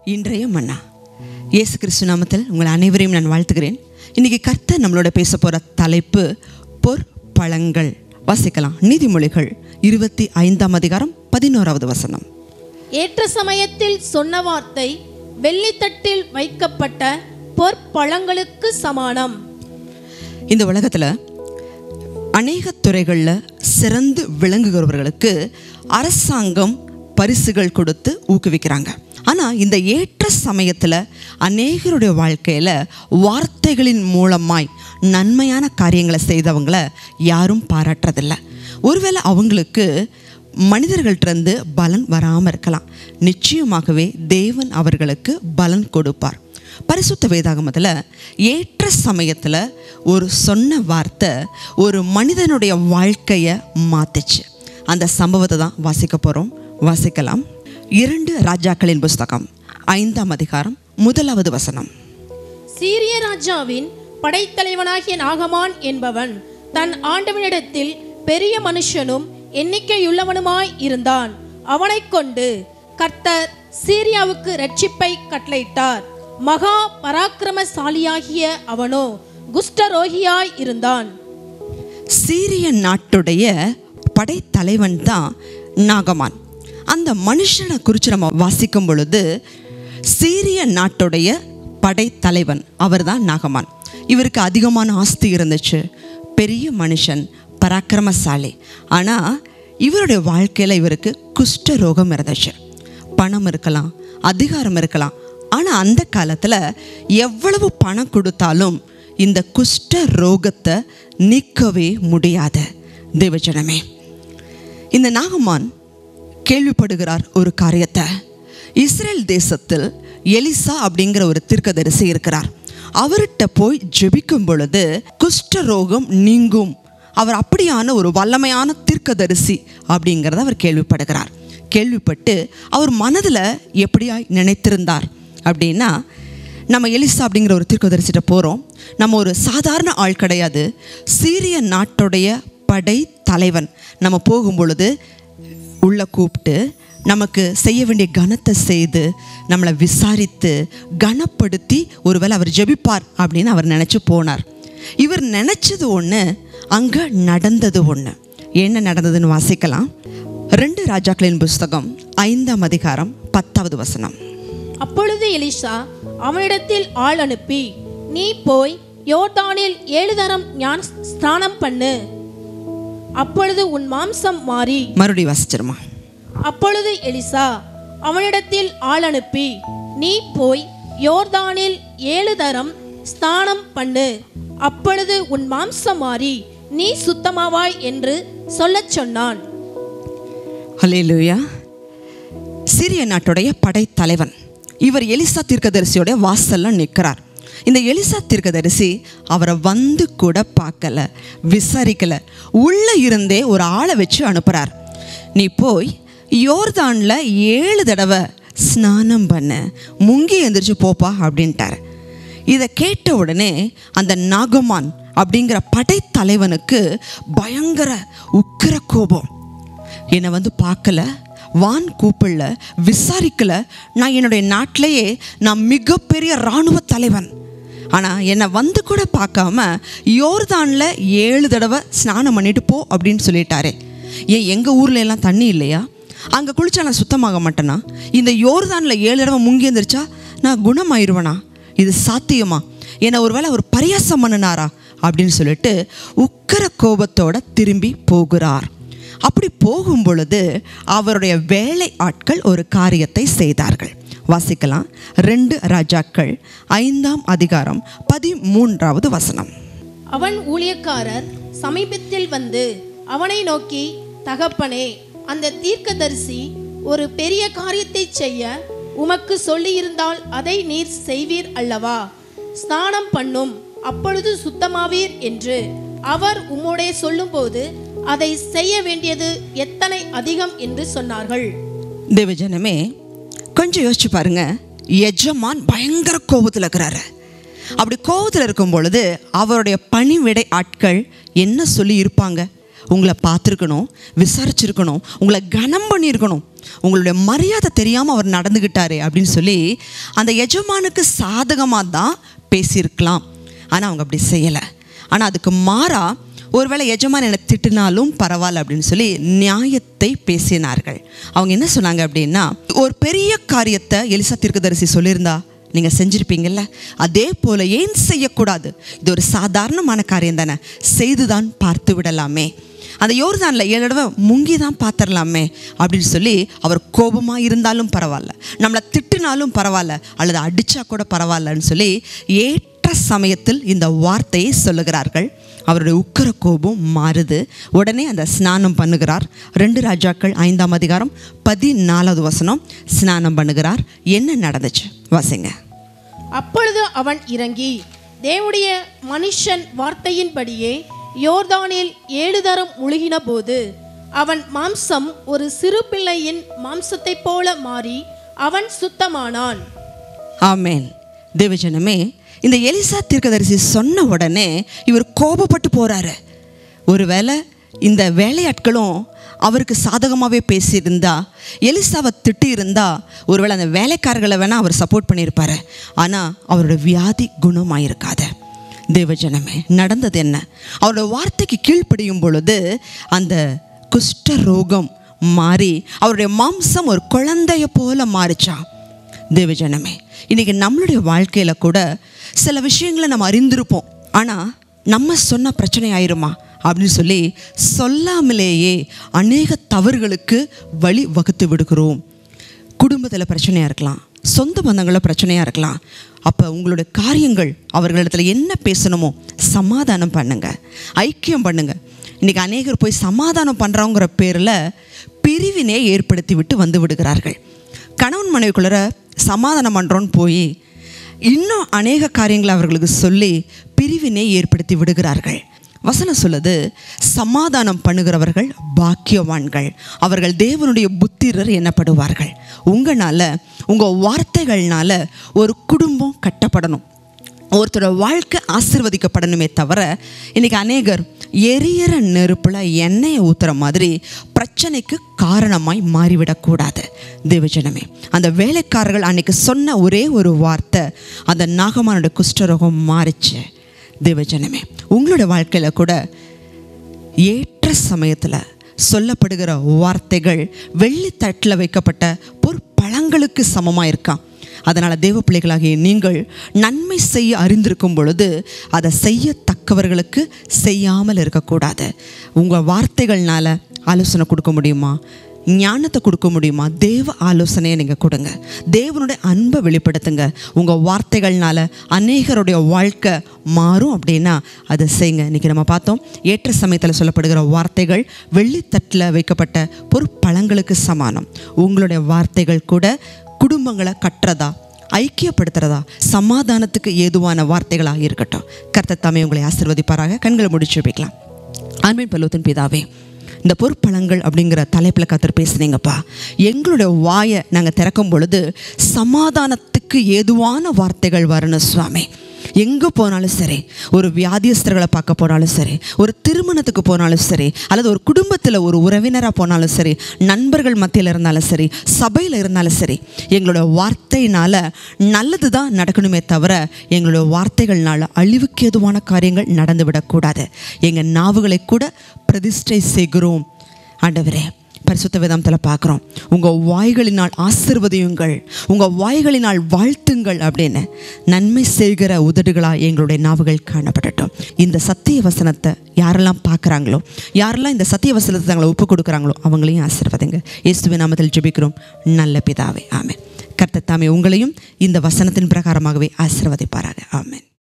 இன்றைய மன்னா இயேசு கிறிஸ்து நாமத்தில் உங்கள் அனைவரையும் நான் வாழ்த்துகிறேன் இன்னைக்கு கர்த்தர் நம்மளோட பேச போகிற தலைப்பு பொற்பழங்கள் வாசிக்கலாம் நீதிமொழிகள் இருபத்தி ஐந்தாம் அதிகாரம் பதினோராவது வசனம் ஏற்ற சமயத்தில் சொன்ன வார்த்தை வெள்ளித்தட்டில் வைக்கப்பட்ட பொற்பழங்களுக்கு சமானம் இந்த உலகத்தில் அநேக துறைகளில் சிறந்து விளங்குகிறவர்களுக்கு அரசாங்கம் பரிசுகள் கொடுத்து ஊக்குவிக்கிறாங்க ஆனால் இந்த ஏற்ற சமயத்தில் அநேகருடைய வாழ்க்கையில் வார்த்தைகளின் மூலமாய் நன்மையான காரியங்களை செய்தவங்கள யாரும் பாராட்டுறதில்ல ஒருவேளை அவங்களுக்கு மனிதர்கள்ட்டிருந்து பலன் வராமல் இருக்கலாம் நிச்சயமாகவே தேவன் அவர்களுக்கு பலன் கொடுப்பார் பரிசுத்த வேதாகமத்தில் ஏற்ற சமயத்தில் ஒரு சொன்ன வார்த்தை ஒரு மனிதனுடைய வாழ்க்கையை மாத்துச்சு அந்த சம்பவத்தை தான் வாசிக்க போகிறோம் வாசிக்கலாம் இரண்டு ராஜாக்களின் புஸ்தகம் ஐந்தாம் அதிகாரம் முதலாவது வசனம் சீரிய ராஜாவின் படைத்தலைவனாகிய நாகமான் என்பவன் தன் ஆண்டவனிடத்தில் பெரிய மனுஷனும் எண்ணிக்கையுள்ளவனுமாய் இருந்தான் அவனைக் கொண்டு கர்த்தர் சீரியாவுக்கு ரட்சிப்பை கட்டளையிட்டார் மகா பராக்கிரமசாலியாகிய அவனோ குஷ்டரோகியாய் இருந்தான் சீரிய நாட்டுடைய படைத்தலைவன் தான் நாகமான் அந்த மனுஷனை குறித்து நம்ம வாசிக்கும் பொழுது சீரிய நாட்டுடைய படைத்தலைவன் அவர் தான் நாகமான் இவருக்கு அதிகமான ஆஸ்தி இருந்துச்சு பெரிய மனுஷன் பராக்கிரமசாலி ஆனால் இவருடைய வாழ்க்கையில் இவருக்கு குஷ்ட ரோகம் இருந்துச்சு பணம் இருக்கலாம் அதிகாரம் இருக்கலாம் ஆனால் அந்த காலத்தில் எவ்வளவு பணம் கொடுத்தாலும் இந்த குஷ்ட ரோகத்தை நீக்கவே முடியாது தேவஜனமே இந்த நாகமான் கேள்விப்படுகிறார் ஒரு காரியத்தை இஸ்ரேல் தேசத்தில் எலிசா அப்படிங்கிற ஒரு தீர்க்கதரிசி இருக்கிறார் அவர்கிட்ட போய் ஜெபிக்கும் பொழுது குஷ்ட ரோகம் நீங்கும் அவர் அப்படியான ஒரு வல்லமையான தீர்க்கதரிசி அப்படிங்கிறத அவர் கேள்விப்படுகிறார் கேள்விப்பட்டு அவர் மனதில் எப்படியாய் நினைத்திருந்தார் அப்படின்னா நம்ம எலிசா அப்படிங்கிற ஒரு தீர்க்கதரிசிட்ட போகிறோம் நம்ம ஒரு சாதாரண ஆள் கிடையாது சீரிய நாட்டுடைய படை தலைவன் நம்ம போகும் பொழுது உள்ளே கூப்பிட்டு நமக்கு செய்ய வேண்டிய கனத்தை செய்து நம்மளை விசாரித்து கனப்படுத்தி ஒருவேளை அவர் ஜெபிப்பார் அப்படின்னு அவர் நினச்சி போனார் இவர் நினச்சது ஒன்று அங்கே நடந்தது ஒன்று என்ன நடந்ததுன்னு வாசிக்கலாம் ரெண்டு ராஜாக்களின் புஸ்தகம் ஐந்தாம் அதிகாரம் பத்தாவது வசனம் அப்பொழுது எலிசா அவனிடத்தில் ஆள் அனுப்பி நீ போய் யோர்தானில் ஏழு தரம் ஞான ஸ்நானம் பண்ணு அப்பொழுது உன் மாம்சம் மாறி மறுபடியும் வாசிச்சிருமா அப்பொழுது எலிசா அவனிடத்தில் ஆள் அனுப்பி நீ போய் யோர்தானில் ஏழு தரம் ஸ்நானம் பண்ணு அப்பொழுது உன் மாம்சம் மாறி நீ சுத்தமாவாய் என்று சொல்லச் சொன்னான் ஹலேலூயா சிரிய நாட்டுடைய படைத்தலைவன் இவர் எலிசா தீர்க்கதரிசியோட வாசல்ல நிற்கிறார் இந்த எலிசா தீர்க்கதரிசி அவரை வந்து கூட பார்க்கல விசாரிக்கல உள்ள இருந்தே ஒரு ஆளை வச்சு அனுப்புறார் நீ போய் யோர்தானில் ஏழு தடவை ஸ்நானம் பண்ண முங்கி எந்திரிச்சு போப்பா அப்படின்ட்டார் இதை கேட்ட உடனே அந்த நாகமான் அப்படிங்கிற படைத்தலைவனுக்கு பயங்கர உக்கிர கோபம் என்னை வந்து பார்க்கல வான் கூப்பிடல விசாரிக்கல நான் என்னுடைய நாட்டிலேயே நான் மிகப்பெரிய இராணுவ தலைவன் ஆனால் என்னை வந்து கூட பார்க்காம யோர்தானில் ஏழு தடவை ஸ்நானம் பண்ணிட்டு போ அப்படின்னு சொல்லிட்டாரே ஏன் எங்கள் ஊரில் எல்லாம் தண்ணி இல்லையா அங்கே குளிச்சா நான் சுத்தமாக மாட்டேனா இந்த யோர்தானில் ஏழு தடவை முங்கி எந்திரிச்சா நான் குணமாயிருவனா இது சாத்தியமா என்னை ஒருவேளை அவர் பரியாசம் பண்ணினாரா அப்படின்னு சொல்லிட்டு உக்கர கோபத்தோட திரும்பி போகிறார் அப்படி போகும் பொழுது அவருடைய வேலை ஆட்கள் ஒரு காரியத்தை செய்தார்கள் வாசிக்கலாம் ரெண்டு ராஜாக்கள் ஐந்தாம் அதிகாரம் பதிமூன்றாவது வசனம் அவன் ஊழியக்காரர் சமீபத்தில் வந்து அவனை நோக்கி தகப்பனே அந்த தீர்க்கதரிசி ஒரு பெரிய காரியத்தை செய்ய உமக்கு சொல்லியிருந்தால் அதை நீர் செய்வீர் அல்லவா ஸ்நானம் பண்ணும் அப்பொழுது சுத்தமாவீர் என்று அவர் உம்மோடே சொல்லும்போது அதை செய்ய வேண்டியது எத்தனை அதிகம் என்று சொன்னார்கள் தேவஜனமே கொஞ்சம் யோசிச்சு பாருங்க எஜமான் பயங்கர கோபத்தில் இருக்கிறாரு அப்படி கோபத்தில் இருக்கும் பொழுது அவருடைய பணிவிடை ஆட்கள் என்ன சொல்லி இருப்பாங்க உங்களை பார்த்துருக்கணும் விசாரிச்சிருக்கணும் உங்களை கனம் பண்ணியிருக்கணும் உங்களுடைய மரியாதை தெரியாமல் அவர் நடந்துக்கிட்டாரு அப்படின்னு சொல்லி அந்த எஜமானுக்கு சாதகமாக தான் பேசியிருக்கலாம் ஆனால் அவங்க அப்படி செய்யலை ஆனால் அதுக்கு மாறா ஒருவேளை எஜமான் என்னை திட்டினாலும் பரவாயில்ல அப்படின்னு சொல்லி நியாயத்தை பேசினார்கள் அவங்க என்ன சொன்னாங்க அப்படின்னா ஒரு பெரிய காரியத்தை எலிசா தீர்க்கதரிசி சொல்லியிருந்தா நீங்கள் செஞ்சுருப்பீங்கல்ல அதே போல ஏன் செய்யக்கூடாது இது ஒரு சாதாரணமான காரியம் தானே செய்துதான் பார்த்து விடலாமே அந்த யோர்தானில் ஏழு தடவை முங்கி தான் பார்த்துடலாமே அப்படின்னு சொல்லி அவர் கோபமாக இருந்தாலும் பரவாயில்ல நம்மளை திட்டினாலும் பரவாயில்ல அல்லது அடித்தா கூட பரவாயில்லன்னு சொல்லி ஏற்ற சமயத்தில் இந்த வார்த்தையை சொல்லுகிறார்கள் அவருடைய உக்கர கோபம் மாறுது உடனே அந்த ஸ்நானம் பண்ணுகிறார் ரெண்டு ராஜாக்கள் ஐந்தாம் அதிகாரம் பதினாலாவது வசனம் ஸ்நானம் பண்ணுகிறார் என்ன நடந்துச்சு வாசிங்க அப்பொழுது அவன் இறங்கி தேவனுடைய மனுஷன் வார்த்தையின்படியே யோர்தானில் ஏழு தரம் முழுகின போது அவன் மாம்சம் ஒரு சிறு பிள்ளையின் மாம்சத்தைப் போல மாறி அவன் சுத்தமானான் ஆமேன் தேவஜனமே இந்த எலிசா தீர்க்கதரிசி சொன்ன உடனே இவர் கோபப்பட்டு போறாரு ஒருவேளை இந்த வேலையாட்களும் அவருக்கு சாதகமாகவே பேசியிருந்தா எலிசாவை திட்டி இருந்தா ஒருவேளை அந்த வேலைக்காரர்களை வேணால் அவர் சப்போர்ட் பண்ணியிருப்பாரு ஆனால் அவரோட வியாதி குணமாயிருக்காது தேவஜனமே நடந்தது என்ன அவரோட வார்த்தைக்கு கீழ்ப்படியும் பொழுது அந்த குஷ்ட ரோகம் மாறி அவருடைய மாம்சம் ஒரு குழந்தைய போல மாறிச்சான் தேவஜனமே இன்னைக்கு நம்மளுடைய வாழ்க்கையில் கூட சில விஷயங்களை நம்ம அறிந்திருப்போம் ஆனால் நம்ம சொன்ன பிரச்சனை ஆயிருமா அப்படின்னு சொல்லி சொல்லாமலேயே அநேக தவறுகளுக்கு வழி வகுத்து விடுகிறோம் குடும்பத்தில் பிரச்சனையாக இருக்கலாம் சொந்த பந்தங்களில் பிரச்சனையாக இருக்கலாம் அப்போ உங்களுடைய காரியங்கள் அவர்களிடத்தில் என்ன பேசணுமோ சமாதானம் பண்ணுங்க ஐக்கியம் பண்ணுங்க இன்றைக்கி அநேகர் போய் சமாதானம் பண்ணுறோங்கிற பேரில் பிரிவினை ஏற்படுத்தி விட்டு வந்து விடுகிறார்கள் கணவன் மனைவிக்குள்ளர சமாதானம் பண்ணுறோன்னு போய் இன்னும் அநேக காரியங்களை அவர்களுக்கு சொல்லி பிரிவினை ஏற்படுத்தி விடுகிறார்கள் வசனம் சொல்லுது சமாதானம் பண்ணுகிறவர்கள் பாக்கியவான்கள் அவர்கள் தேவனுடைய புத்திரர் எனப்படுவார்கள் உங்களால் உங்கள் வார்த்தைகள்னால ஒரு குடும்பம் கட்டப்படணும் ஒருத்தரோட வாழ்க்கை ஆசிர்வதிக்கப்படணுமே தவிர இன்றைக்கி அநேகர் எரியற நெருப்பில் எண்ணெயை ஊற்றுற மாதிரி பிரச்சனைக்கு காரணமாய் மாறிவிடக்கூடாது தேவஜனமே அந்த வேலைக்காரர்கள் அன்னைக்கு சொன்ன ஒரே ஒரு வார்த்தை அந்த நாகமானோட குஷ்டரோகம் மாறிச்சு தேவஜனமே உங்களோட வாழ்க்கையில் கூட ஏற்ற சமயத்தில் சொல்லப்படுகிற வார்த்தைகள் வெள்ளித்தட்டில் வைக்கப்பட்ட பொற்பழங்களுக்கு சமமாக இருக்கான் அதனால் தேவ பிள்ளைகளாகிய நீங்கள் நன்மை செய்ய அறிந்திருக்கும் பொழுது அதை செய்யத்தக்கவர்களுக்கு செய்யாமல் இருக்கக்கூடாது உங்கள் வார்த்தைகள்னால ஆலோசனை கொடுக்க முடியுமா ஞானத்தை கொடுக்க முடியுமா தேவ ஆலோசனையை நீங்கள் கொடுங்க தேவனுடைய அன்பை வெளிப்படுத்துங்க உங்கள் வார்த்தைகள்னால அநேகருடைய வாழ்க்கை மாறும் அப்படின்னா அதை செய்யுங்க இன்றைக்கி நம்ம பார்த்தோம் ஏற்ற சமயத்தில் சொல்லப்படுகிற வார்த்தைகள் வெள்ளித்தட்டில் வைக்கப்பட்ட பொற்பழங்களுக்கு சமானம் உங்களுடைய வார்த்தைகள் கூட குடும்பங்களை கட்டுறதா ஐக்கியப்படுத்துறதா சமாதானத்துக்கு ஏதுவான வார்த்தைகளாக இருக்கட்டும் கர்த்தர் தாமே உங்களை ஆசிர்வதிப்பாராக கண்களை முடிச்சு வைக்கலாம் ஆண்மை பல்லவத்தின் பிதாவே இந்த பொற்பழங்கள் அப்படிங்கிற தலைப்பில் கத்தர் பேசுனீங்கப்பா எங்களுடைய வாயை நாங்கள் திறக்கும் பொழுது சமாதானத்துக்கு ஏதுவான வார்த்தைகள் வரணும் சுவாமி எங்கே போனாலும் சரி ஒரு வியாதியஸ்தர்களை பார்க்க போனாலும் சரி ஒரு திருமணத்துக்கு போனாலும் சரி அல்லது ஒரு குடும்பத்தில் ஒரு உறவினராக போனாலும் சரி நண்பர்கள் மத்தியில் இருந்தாலும் சரி சபையில் இருந்தாலும் சரி எங்களோட வார்த்தையினால் நல்லது தான் நடக்கணுமே தவிர எங்களோட வார்த்தைகள்னால அழிவுக்கு ஏதுவான காரியங்கள் நடந்து விடக்கூடாது எங்கள் நாவுகளை கூட பிரதிஷ்டை செய்கிறோம் ஆண்டவரே பரிசுத்த வேதாந்தத்தில் பார்க்குறோம் உங்கள் வாய்களினால் ஆசிர்வதியுங்கள் உங்கள் வாய்களினால் வாழ்த்துங்கள் அப்படின்னு நன்மை செய்கிற உதடுகளாக எங்களுடைய நாவுகள் காணப்படட்டும் இந்த சத்திய வசனத்தை யாரெல்லாம் பார்க்குறாங்களோ யாரெல்லாம் இந்த சத்திய வசனத்தை தங்களை ஒப்பு கொடுக்குறாங்களோ அவங்களையும் ஆசிர்வதிங்க இயேசுவின் நாமத்தில் ஜெபிக்கிறோம் நல்ல பிதாவே ஆமென் கர்த்தர் தாமே உங்களையும் இந்த வசனத்தின் பிரகாரமாகவே ஆசிர்வதிப்பாராக ஆமென்